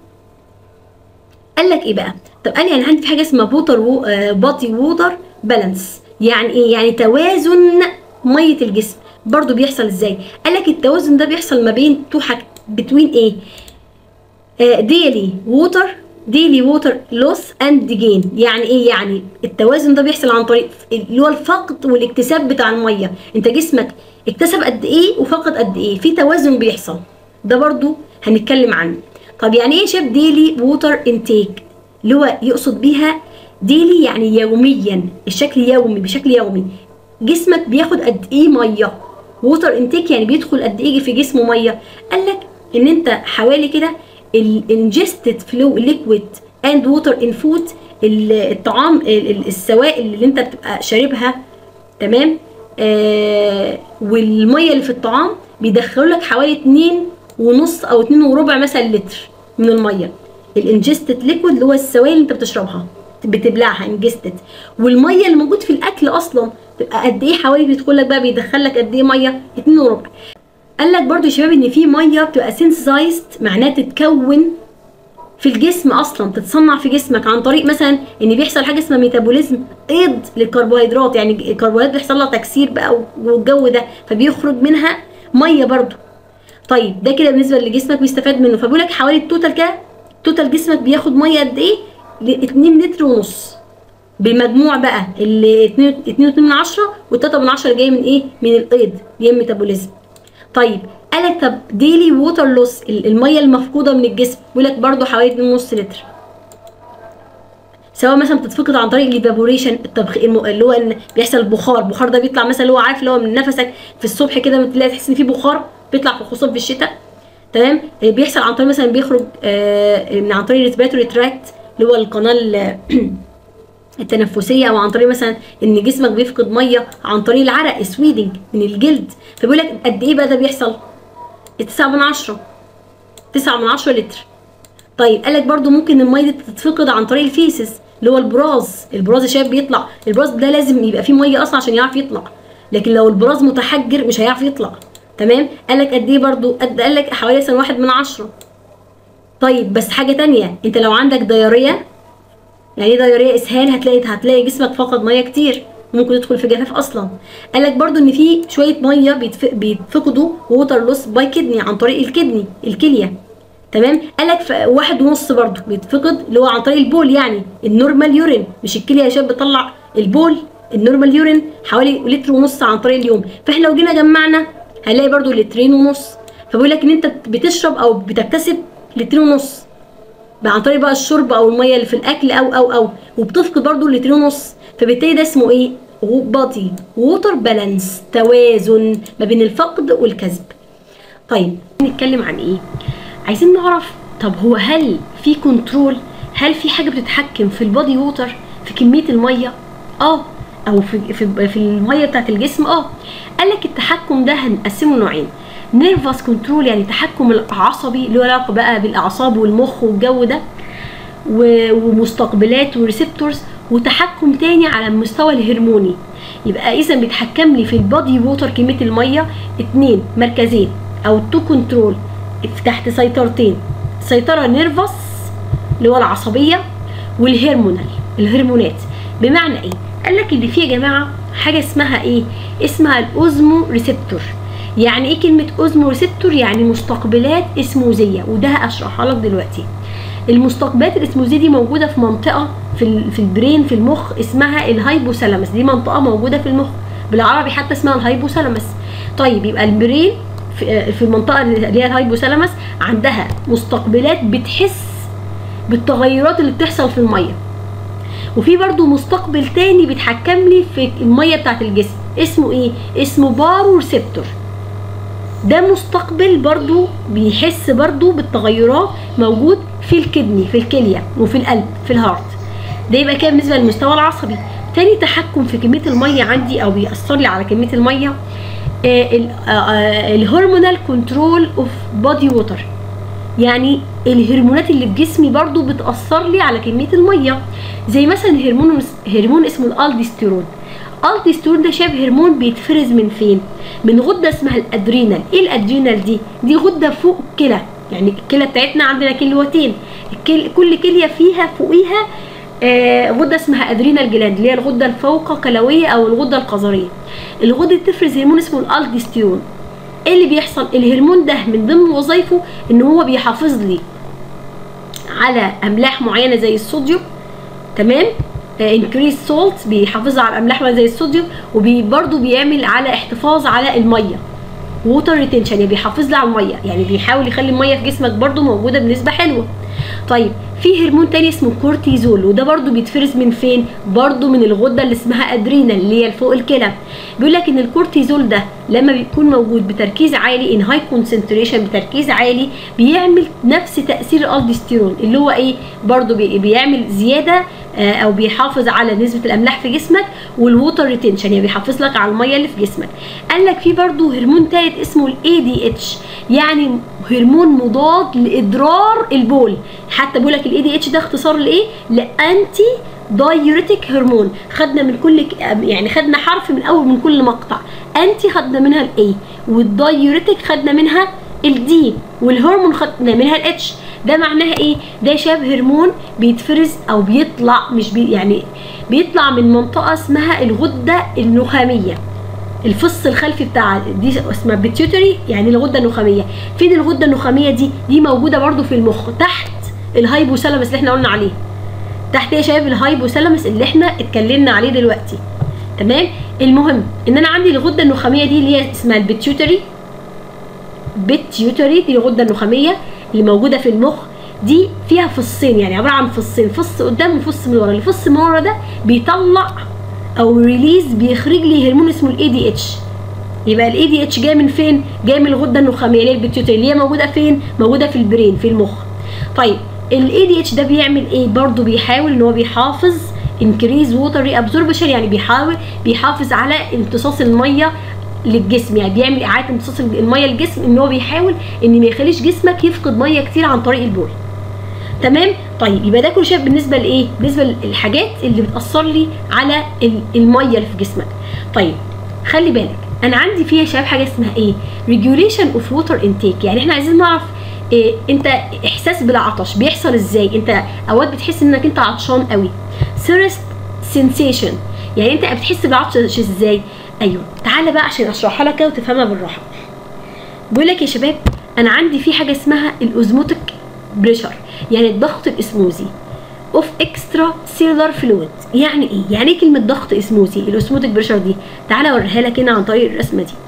قال لك ايه بقى طب قال يعني عندي في حاجه اسمها بوتر و... آه بادي ووتر بالانس يعني ايه يعني توازن ميه الجسم برضو بيحصل ازاي قال لك التوازن ده بيحصل ما بين تو حاجات بتوين ايه ديلي ووتر ديلي ووتر لوس اند جين يعني ايه يعني التوازن ده بيحصل عن طريق اللي هو الفقد والاكتساب بتاع الميه انت جسمك اكتسب قد ايه وفقد قد ايه في توازن بيحصل ده برضو هنتكلم عنه طب يعني ايه شاف ديلي ووتر انتيك اللي هو يقصد بيها ديلي يعني يوميا الشكل يومي بشكل يومي جسمك بياخد قد ايه ميه ووتر انتيك يعني بيدخل قد ايه في جسمه ميه قال لك ان انت حوالي كده الانجستد فلو ليكويد اند ووتر ان فود الطعام السوائل اللي انت بتبقى شاربها تمام آه والميه اللي في الطعام بيدخلوا لك حوالي 2 ونص او 2 وربع مثلا لتر من الميه الانجستد ليكويد اللي هو السوائل اللي انت بتشربها بتبلعها انجستد والميه اللي موجود في الاكل اصلا تبقى قد ايه حوالي بيدخل لك بقى بيدخل لك قد ايه ميه 2 وربع قال لك برضو يا شباب ان في ميه بتبقى سينسايزد معناها تتكون في الجسم اصلا تتصنع في جسمك عن طريق مثلا ان بيحصل حاجه اسمها ميتابوليزم ايض للكربوهيدرات يعني الكربوهيدرات بيحصل لها تكسير بقى والجو ده فبيخرج منها ميه برضو طيب ده كده بالنسبه لجسمك بيستفاد منه فبيقول لك حوالي التوتال كده توتال جسمك بياخد ميه قد ايه 2 لتر ونص بمجموع بقى ال 2 من 10 و3 من 10 جاي من ايه من الايض اللي هي الميتابوليزم طيب قالك طب ديلي ووتر لوس الميه المفقوده من الجسم بيقول لك برده حوالي 2.5 لتر سواء مثلا بتتفقد عن طريق الايفابوريشن الطبخ اللي هو ان بيحصل بخار البخار ده بيطلع مثلا اللي هو عارف اللي هو من نفسك في الصبح كده تلاقي تحس ان في بخار بيطلع خصوصا في الشتاء تمام بيحصل عن طريق مثلا بيخرج آه من عن طريق الريسبيراتوري تراكت اللي هو القناه التنفسيه او عن طريق مثلا ان جسمك بيفقد ميه عن طريق العرق سويدنج من الجلد فبيقول لك قد ايه بقى ده بيحصل 9 من 10 9 من 10 لتر طيب قال لك برده ممكن الميه دي تتفقد عن طريق الفيسز اللي هو البراز البراز يا شباب بيطلع البراز ده لازم يبقى فيه ميه اصلا عشان يعرف يطلع لكن لو البراز متحجر مش هيعرف يطلع تمام قال لك قد ايه برده قد قال لك حوالي مثلا 1 من 10 طيب بس حاجه تانية انت لو عندك دياريه يعني ايه دياريه اسهال هتلاقي هتلاقي جسمك فقد ميه كتير ممكن يدخل في جفاف اصلا قال لك برده ان في شويه ميه بيتفقدوا ووتر لوس باي كدني عن طريق الكدني الكليه تمام قال لك واحد ونص برده بيتفقد اللي هو عن طريق البول يعني النورمال يورين مش الكليه يا شباب بتطلع البول النورمال يورين حوالي لتر ونص عن طريق اليوم فاحنا لو جينا جمعنا هنلاقي برده لترين ونص فبيقول لك ان انت بتشرب او بتكتسب لترين ونص عن طريق بقى الشرب او الميه اللي في الاكل او او او وبتفقد برده لترين ونص فبالتالي ده اسمه ايه بادي ووتر بالانس توازن ما بين الفقد والكسب طيب نتكلم عن ايه عايزين نعرف طب هو هل في كنترول هل في حاجه بتتحكم في البادي ووتر في كميه الميه اه او في في, في الميه بتاعت الجسم اه قال لك التحكم ده هنقسمه نوعين نيرفس كنترول يعني التحكم العصبي اللي له علاقه بقى بالاعصاب والمخ والجو ده ومستقبلات وريسبتورز وتحكم تاني على المستوى الهرموني يبقى اذا بيتحكم لي في البادي ووتر كميه الميه اتنين مركزين او تو كنترول تحت سيطرتين سيطره نيرفس اللي هو العصبيه والهرمونال الهرمونات بمعنى ايه قال لك اللي فيه يا جماعه حاجه اسمها ايه اسمها الاوزمو ريسبتور يعني ايه كلمه اوزمو ريسبتور يعني مستقبلات اسموزيه وده هشرحها لك دلوقتي المستقبلات الاسموزيه دي موجوده في منطقه في في البرين في المخ اسمها الهايبوثالاموس دي منطقه موجوده في المخ بالعربي حتى اسمها الهايبوثالاموس طيب يبقى البرين في المنطقه اللي هي الهايبوثالاموس عندها مستقبلات بتحس بالتغيرات اللي بتحصل في الميه وفي برضو مستقبل تاني بيتحكم لي في الميه بتاعت الجسم اسمه ايه اسمه بارو ريسبتور ده مستقبل برضو بيحس برضو بالتغيرات موجود في الكدني في الكليه وفي القلب في الهارت ده يبقى كده بالنسبه للمستوى العصبي تاني تحكم في كميه الميه عندي او بيأثر لي على كميه الميه الهرمونال كنترول اوف بودي ووتر يعني الهرمونات اللي في جسمي برضو بتأثر لي على كمية المية زي مثلا هرمون هرمون اسمه الالديستيرون الالديستيرون ده شبه هرمون بيتفرز من فين من غدة اسمها الادرينال ايه الادرينال دي دي غدة فوق الكلى يعني الكلى بتاعتنا عندنا كلوتين الكل كل كلية فيها فوقيها آه غده اسمها ادرينال جلاند اللي هي الغده الفوق كلويه او الغده القذريه الغده بتفرز هرمون اسمه الالديستيرون ايه اللي بيحصل الهرمون ده من ضمن وظايفه ان هو بيحافظ لي على املاح معينه زي الصوديوم تمام انكريز سولت بيحافظ على الاملاح زي الصوديوم وبرده بيعمل على احتفاظ على الميه ووتر ريتنشن يعني بيحافظ لي على الميه يعني بيحاول يخلي الميه في جسمك برده موجوده بنسبه حلوه طيب في هرمون تاني اسمه كورتيزول وده برضو بيتفرز من فين برضو من الغده اللي اسمها ادرينال اللي هي فوق الكلى بيقول لك ان الكورتيزول ده لما بيكون موجود بتركيز عالي ان هاي كونسنتريشن بتركيز عالي بيعمل نفس تاثير الالديستيرون اللي هو ايه برضو بيعمل زياده او بيحافظ على نسبه الاملاح في جسمك والووتر ريتنشن يعني بيحافظ لك على الميه اللي في جسمك قال لك في برضو هرمون تالت اسمه الاي دي اتش يعني هرمون مضاد لاضرار البول حتى بيقول لك الاي دي اتش ده اختصار لايه لانتي دايوريتك هرمون خدنا من كل يعني خدنا حرف من اول من كل مقطع انتي خدنا منها الاي والدايوريتك خدنا منها الدي والهرمون خدنا منها الاتش ده معناها ايه ده شاب هرمون بيتفرز او بيطلع مش بي يعني بيطلع من منطقه اسمها الغده النخاميه الفص الخلفي بتاع دي اسمها بيتيوتري يعني الغده النخاميه فين الغده النخاميه دي دي موجوده برده في المخ تحت الهايبوثالاموس اللي احنا قلنا عليه تحت يا شباب الهايبوثالاموس اللي احنا اتكلمنا عليه دلوقتي تمام المهم ان انا عندي الغده النخاميه دي اللي هي اسمها البيتيوتري بيتيوتري دي الغده النخاميه اللي موجوده في المخ دي فيها فصين يعني عباره عن فصين فص قدام وفص من ورا الفص من ورا ده بيطلع او ريليز بيخرج لي هرمون اسمه الاي دي اتش يبقى الاي دي اتش جاي من فين جاي من الغده النخاميه اللي هي البيتيوتري اللي هي موجوده فين موجوده في البرين في المخ طيب الاي دي اتش ده بيعمل ايه برضو بيحاول ان هو بيحافظ انكريز ووتر ري ابزوربشن يعني بيحاول بيحافظ على امتصاص الميه للجسم يعني بيعمل اعاده امتصاص الميه للجسم ان هو بيحاول ان ما يخليش جسمك يفقد ميه كتير عن طريق البول تمام طيب يبقى ده كل شيء بالنسبه لايه بالنسبه للحاجات اللي بتاثر لي على الميه اللي في جسمك طيب خلي بالك انا عندي فيها شباب حاجه اسمها ايه ريجوليشن اوف ووتر انتيك يعني احنا عايزين نعرف إيه انت احساس بالعطش بيحصل ازاي انت اوقات بتحس انك انت عطشان قوي thirst sensation يعني انت بتحس بالعطش ازاي ايوه تعالى بقى عشان اشرحها لك وتفهمها بالراحه بيقول لك يا شباب انا عندي في حاجه اسمها الاوزموتيك بريشر يعني الضغط الاسموزي اوف اكسترا سيلر فلويد يعني ايه يعني ايه كلمه ضغط اسموزي الاوزموتيك بريشر دي تعالى اوريها لك هنا عن طريق الرسمه دي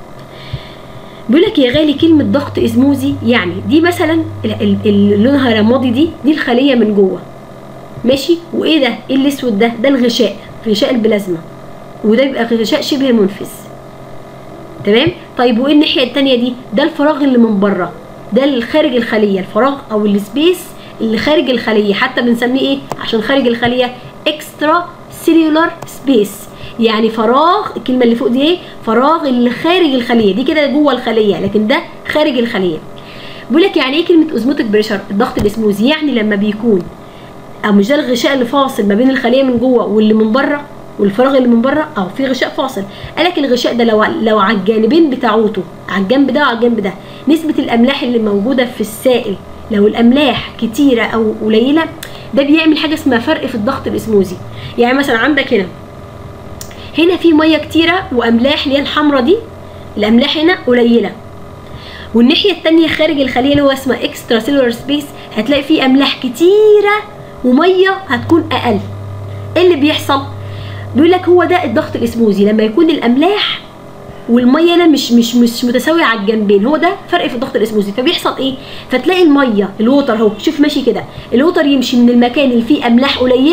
بيقول لك يا غالي كلمه ضغط اسموزي يعني دي مثلا اللي لونها رمادي دي دي الخليه من جوه ماشي وايه ده ايه الاسود ده ده الغشاء غشاء البلازما وده بيبقى غشاء شبه منفذ تمام طيب وايه الناحيه الثانيه دي ده الفراغ اللي من بره ده اللي خارج الخليه الفراغ او السبيس اللي خارج الخليه حتى بنسميه ايه عشان خارج الخليه اكسترا سيلولار سبيس يعني فراغ الكلمه اللي فوق دي ايه فراغ اللي خارج الخليه دي كده جوه الخليه لكن ده خارج الخليه بيقول لك يعني ايه كلمه اوزموتيك بريشر الضغط الاسموزي يعني لما بيكون او مش ده الغشاء اللي فاصل ما بين الخليه من جوه واللي من بره والفراغ اللي من بره اه في غشاء فاصل قال لك الغشاء ده لو لو على الجانبين بتاعته على الجنب ده وعلى الجنب ده نسبه الاملاح اللي موجوده في السائل لو الاملاح كتيره او قليله ده بيعمل حاجه اسمها فرق في الضغط الاسموزي يعني مثلا عندك هنا هنا في ميه كتيره واملاح اللي هي الحمراء دي الاملاح هنا قليله والناحيه الثانيه خارج الخليه اللي هو اسمها اكسترا سيلولار سبيس هتلاقي فيه املاح كتيره وميه هتكون اقل ايه اللي بيحصل بيقول لك هو ده الضغط الاسموزي لما يكون الاملاح والميه هنا مش مش مش متساويه على الجنبين هو ده فرق في الضغط الاسموزي فبيحصل ايه فتلاقي الميه الوتر اهو شوف ماشي كده الوتر يمشي من المكان اللي فيه املاح قليله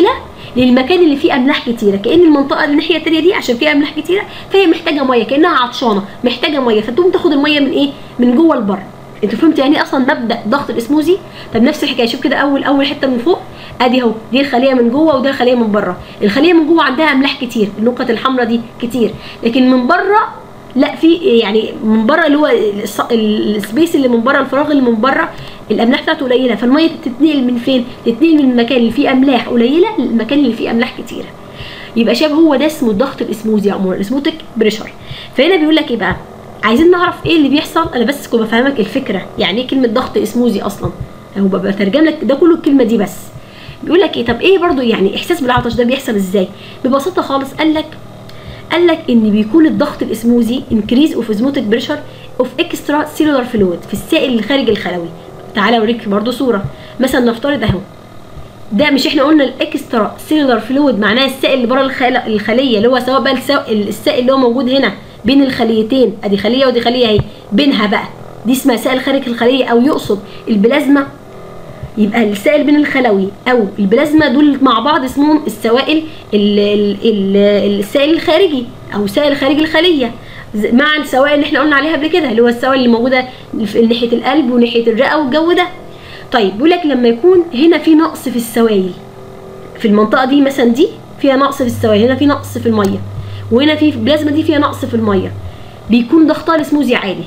للمكان اللي فيه املاح كتيره كان المنطقه الناحيه التانيه دي عشان فيها املاح كتيره فهي محتاجه ميه كانها عطشانه محتاجه ميه فتقوم تاخد الميه من ايه من جوه لبره انتوا فهمتوا يعني إيه اصلا مبدا ضغط الاسموزي طب نفس الحكايه شوف كده اول اول حته من فوق ادي اهو دي الخليه من جوه وده الخليه من بره الخليه من جوه عندها املاح كتير النقط الحمراء دي كتير لكن من بره لا في يعني من بره اللي هو الص- السبيس اللي من بره الفراغ اللي من بره الاملاح بتاعته قليله فالميه تتنقل من فين تتنقل من المكان اللي فيه املاح قليله للمكان اللي فيه املاح كتيره يبقى شبه هو ده اسمه الضغط الاسموزي عموما الاسموتيك بريشر فهنا بيقول لك ايه بقى عايزين نعرف ايه اللي بيحصل انا بس كنت بفهمك الفكره يعني ايه كلمه ضغط اسموزي اصلا اهو ببقى بترجم لك ده كله الكلمه دي بس بيقول لك ايه طب ايه برضو يعني احساس بالعطش ده بيحصل ازاي ببساطه خالص قال لك قال لك ان بيكون الضغط الاسموزي انكريز اوف اسموتيك بريشر اوف اكسترا سيلولار فلويد في السائل الخارج الخلوي تعالى اوريك برضو صوره مثلا نفترض اهو ده مش احنا قلنا الاكسترا سيلولار فلويد معناه السائل اللي بره الخل... الخليه اللي هو سواء بقى السا- السائل اللي هو موجود هنا بين الخليتين ادي خليه ودي خليه اهي بينها بقى دي اسمها سائل خارج الخليه او يقصد البلازما يبقى السائل بين الخلوي او البلازما دول مع بعض اسمهم السوائل ال- ال- ال- السائل الخارجي او سائل خارج الخليه ز- مع السوائل اللي احنا قلنا عليها قبل كده اللي هو السوائل اللي موجوده في ناحيه القلب وناحيه الرئه والجو ده طيب بيقول لك لما يكون هنا في نقص في السوائل في المنطقه دي مثلا دي فيها نقص في السوائل هنا في نقص في الميه وهنا في البلازما دي فيها نقص في الميه بيكون ضغطها الاسموزي عالي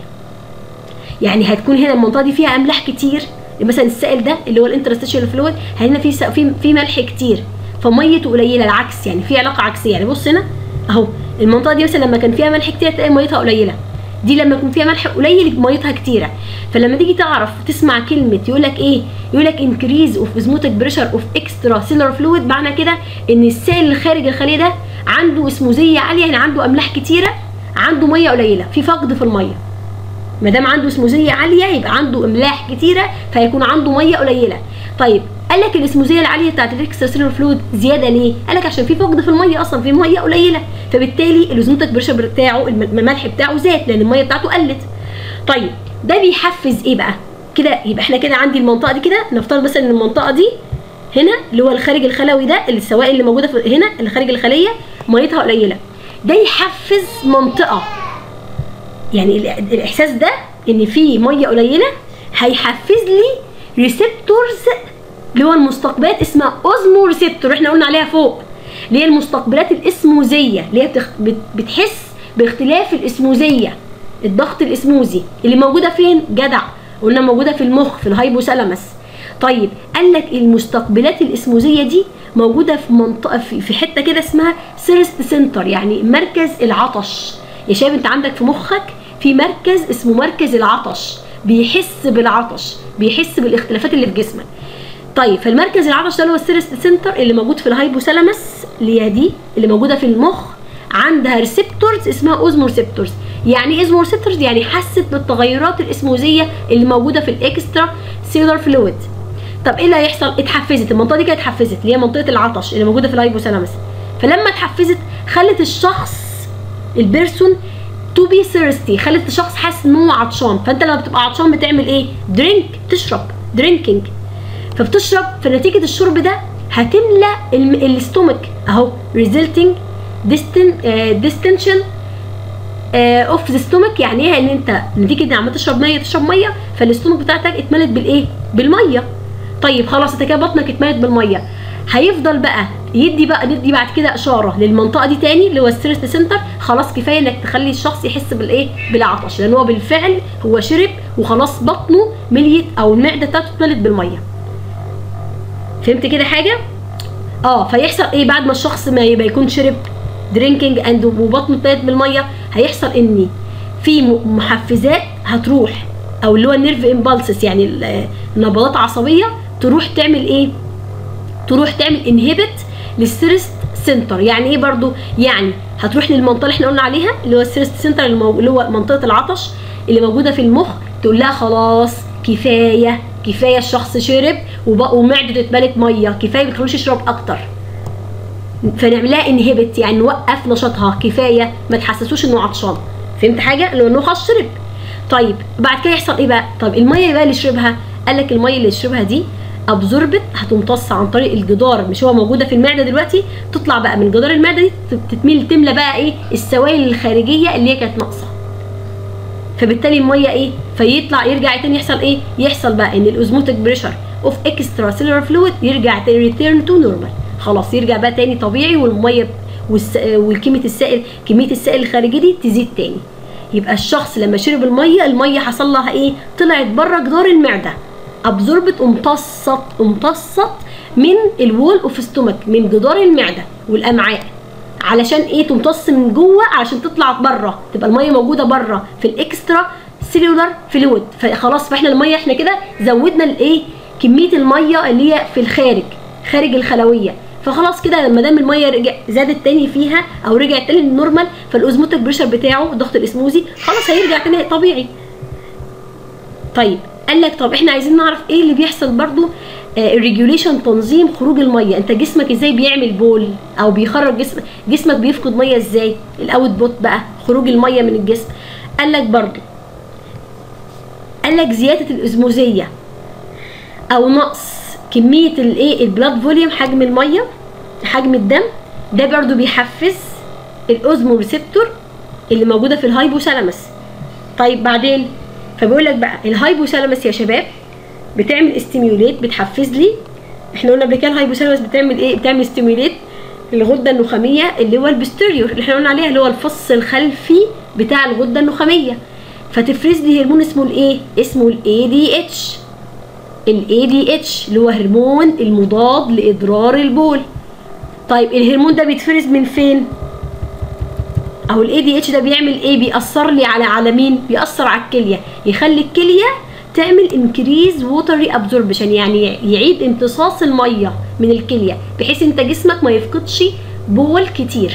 يعني هتكون هنا المنطقه دي فيها املاح كتير مثلا السائل ده اللي هو الانترستيشال فلويد هنا في س- في في ملح كتير فميته قليله العكس يعني في علاقه عكسيه يعني بص هنا اهو المنطقه دي مثلا لما كان فيها ملح كتير تلاقي ميتها قليله دي لما يكون فيها ملح قليل ميتها كتيره فلما تيجي تعرف تسمع كلمه يقول لك ايه يقول لك انكريز اوف اسموتيك بريشر اوف اكسترا سيلر فلويد معنى كده ان السائل اللي خارج الخليه ده عنده اسموزيه عاليه يعني عنده املاح كتيره عنده ميه قليله في فقد في الميه ما دام عنده اسموزيه عاليه يبقى عنده املاح كتيره فهيكون عنده ميه قليله طيب قال لك الاسموزيه العاليه بتاعت الاكسترا سيلر فلويد زياده ليه قال لك عشان في فقد في الميه اصلا في ميه قليله فبالتالي الاوزموتيك بريشر بتاعه الم- الملح بتاعه زاد لان الميه بتاعته قلت طيب ده بيحفز ايه بقى كده يبقى احنا كده عندي المنطقه دي كده نفترض مثلا ان المنطقه دي هنا اللي هو الخارج الخلوي ده السوائل اللي موجوده في هنا اللي خارج الخليه ميتها قليله ده يحفز منطقه يعني ال- الاحساس ده ان في ميه قليله هيحفز لي ريسبتورز اللي هو المستقبلات اسمها اوزمو ريسبتور احنا قلنا عليها فوق اللي هي المستقبلات الاسموزيه اللي هي بتخ... بت... بتحس باختلاف الاسموزيه الضغط الاسموزي اللي موجوده فين جدع قلنا موجوده في المخ في الهايبوثالاموس طيب قال لك المستقبلات الاسموزيه دي موجوده في منطقه في, في حته كده اسمها سيرست سنتر يعني مركز العطش يا شباب انت عندك في مخك في مركز اسمه مركز العطش بيحس بالعطش بيحس بالاختلافات اللي في جسمك طيب فالمركز العطش ده اللي هو السيرست سنتر اللي موجود في الهايبوثالاموس اللي هي دي اللي موجوده في المخ عندها ريسبتورز اسمها اوزمو ريسبتورز يعني ايه اوزمو ريسبتورز يعني حست بالتغيرات الاسموزيه اللي موجوده في الاكسترا سيلر فلويد طب ايه اللي هيحصل اتحفزت المنطقه دي كانت اتحفزت اللي هي منطقه العطش اللي موجوده في الهايبوثالاموس فلما اتحفزت خلت الشخص البيرسون تو بي ثيرستي خلت الشخص حاسس ان هو عطشان فانت لما بتبقى عطشان بتعمل ايه درينك تشرب درينكينج فبتشرب فنتيجه الشرب ده هتملى الم- الاستومك اهو resulting distin- آه، distension اوف ذا ستومك يعني ايه ان انت نتيجه ان عمال تشرب ميه تشرب ميه فالاستومك بتاعتك اتملت بالايه بالميه طيب خلاص انت كده بطنك اتملت بالميه هيفضل بقى يدي بقى ندي بعد كده اشاره للمنطقه دي تاني اللي هو السيرست سنتر خلاص كفايه انك تخلي الشخص يحس بالايه بالعطش لان هو بالفعل هو شرب وخلاص بطنه مليت او المعده بتاعته اتملت بالميه فهمت كده حاجه اه فيحصل ايه بعد ما الشخص ما يبقى يكون شرب درينكينج اند وبطنه اتملت بالميه هيحصل ان في م- محفزات هتروح او اللي هو النيرف امبالسس يعني ال- نبضات عصبيه تروح تعمل ايه تروح تعمل انهبت للسيرست سنتر يعني ايه برضو يعني هتروح للمنطقه اللي احنا قلنا عليها اللي هو السيرست سنتر اللي, مو... اللي هو منطقه العطش اللي موجوده في المخ تقول لها خلاص كفايه كفايه الشخص شرب وبق... ومعدته اتملت ميه كفايه ما تخلوش يشرب اكتر فنعملها انهبت يعني نوقف نشاطها كفايه ما تحسسوش انه عطشان فهمت حاجه اللي هو انه خلاص شرب طيب بعد كده يحصل ايه بقى طب الميه بقى اللي يشربها قال لك الميه اللي يشربها دي ابزوربت هتمتص عن طريق الجدار مش هو موجوده في المعده دلوقتي تطلع بقى من جدار المعده دي تتميل تملى بقى ايه السوائل الخارجيه اللي هي كانت ناقصه فبالتالي الميه ايه فيطلع يرجع تاني يحصل ايه يحصل بقى ان الاوزموتيك بريشر اوف اكسترا سيلولار فلويد يرجع تاني ريتيرن تو نورمال خلاص يرجع بقى تاني طبيعي والميه والس... والكميه السائل كميه السائل الخارجي دي تزيد تاني يبقى الشخص لما شرب الميه الميه حصل لها ايه طلعت بره جدار المعده ابزوربت امتصت امتصت من الوول اوف ستومك من جدار المعده والامعاء علشان ايه تمتص من جوه علشان تطلع بره تبقى الميه موجوده بره في الاكسترا سيلولار فلويد فخلاص فاحنا الميه احنا كده زودنا الايه كميه الميه اللي هي في الخارج خارج الخلويه فخلاص كده لما دام الميه رجع زادت تاني فيها او رجعت تاني للنورمال فالاوزموتيك بريشر بتاعه الضغط الاسموزي خلاص هيرجع تاني طبيعي طيب قال لك طب احنا عايزين نعرف ايه اللي بيحصل برضو الريجوليشن تنظيم خروج الميه انت جسمك ازاي بيعمل بول او بيخرج جسم جسمك بيفقد ميه ازاي الاوت بوت بقى خروج الميه من الجسم قال لك برضو قال لك زياده الاسموزيه او نقص كميه الايه البلاد فوليوم حجم الميه حجم الدم ده برضو بيحفز الاوزمو ريسبتور اللي موجوده في الهايبوثالاموس طيب بعدين فبيقول لك بقى الهايبوثالاموس يا شباب بتعمل استيميوليت بتحفز لي احنا قلنا قبل كده الهايبوثالاموس بتعمل ايه بتعمل استيميوليت الغده النخاميه اللي هو البستيريور اللي احنا قلنا عليها اللي هو الفص الخلفي بتاع الغده النخاميه فتفرز لي هرمون اسمه الايه اسمه الاي دي اتش الاي دي اتش اللي هو هرمون المضاد لاضرار البول طيب الهرمون ده بيتفرز من فين او الاي دي اتش ده بيعمل ايه بيأثر لي على على مين بيأثر على الكليه يخلي الكليه تعمل انكريز ووتري ابزوربشن يعني يعيد امتصاص الميه من الكليه بحيث انت جسمك ما يفقدش بول كتير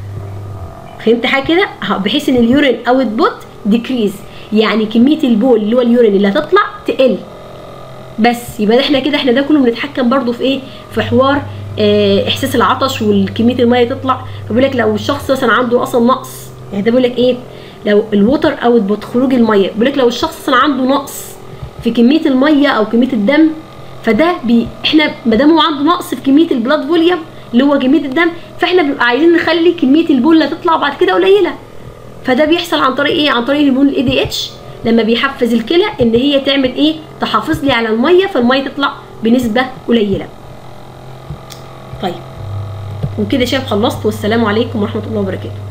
فهمت حاجه كده بحيث ان اليورين اوت بوت ديكريز يعني كميه البول اللي هو اليورين اللي هتطلع تقل بس يبقى احنا كده احنا ده كله بنتحكم برضو في ايه في حوار اه احساس العطش والكميه الميه تطلع فبيقول لك لو الشخص مثلا عنده اصلا نقص يعني ده بيقول لك ايه لو الووتر اوت بوت خروج الميه بيقول لك لو الشخص اصلا عنده نقص في كميه الميه او كميه الدم فده بي احنا ما دام هو عنده نقص في كميه البلاد فوليوم اللي هو كميه الدم فاحنا بنبقى عايزين نخلي كميه البول اللي تطلع بعد كده قليله فده بيحصل عن طريق ايه عن طريق هرمون الاي دي اتش لما بيحفز الكلى ان هي تعمل ايه تحافظ لي على الميه فالميه تطلع بنسبه قليله طيب وكده شايف خلصت والسلام عليكم ورحمه الله وبركاته